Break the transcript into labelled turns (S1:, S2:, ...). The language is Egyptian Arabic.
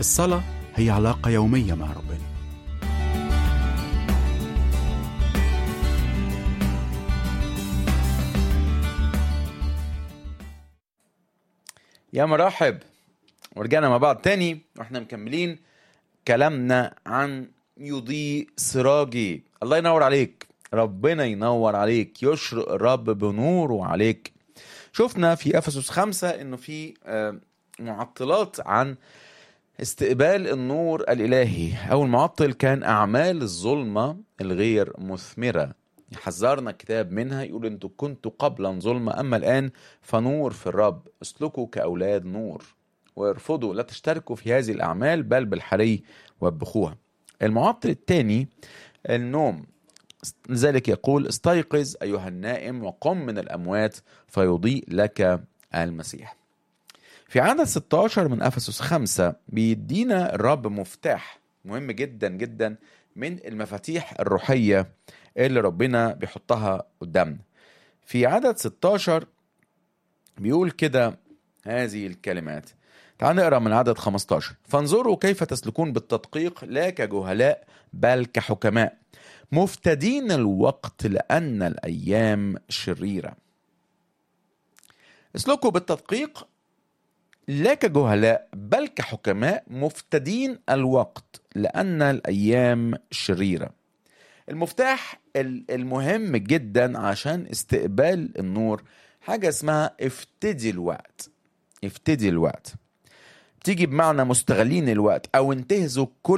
S1: الصلاة هي علاقة يومية مع ربنا
S2: يا مرحب ورجعنا مع بعض تاني واحنا مكملين كلامنا عن يضيء سراجي الله ينور عليك ربنا ينور عليك يشرق الرب بنوره عليك شفنا في افسس خمسة انه في آه، معطلات عن استقبال النور الالهي اول معطل كان اعمال الظلمه الغير مثمره يحذرنا الكتاب منها يقول انتوا كنتوا قبلا ظلمة اما الان فنور في الرب اسلكوا كاولاد نور وارفضوا لا تشتركوا في هذه الاعمال بل بالحري وبخوها المعطل الثاني النوم لذلك يقول استيقظ ايها النائم وقم من الاموات فيضيء لك المسيح في عدد 16 من افسس 5 بيدينا الرب مفتاح مهم جدا جدا من المفاتيح الروحيه اللي ربنا بيحطها قدامنا في عدد 16 بيقول كده هذه الكلمات تعال نقرا من عدد 15 فانظروا كيف تسلكون بالتدقيق لا كجهلاء بل كحكماء مفتدين الوقت لأن الأيام شريرة اسلكوا بالتدقيق لا كجهلاء بل كحكماء مفتدين الوقت لأن الأيام شريرة المفتاح ال- المهم جدا عشان استقبال النور حاجة اسمها افتدي الوقت افتدي الوقت تيجي بمعنى مستغلين الوقت او انتهزوا كل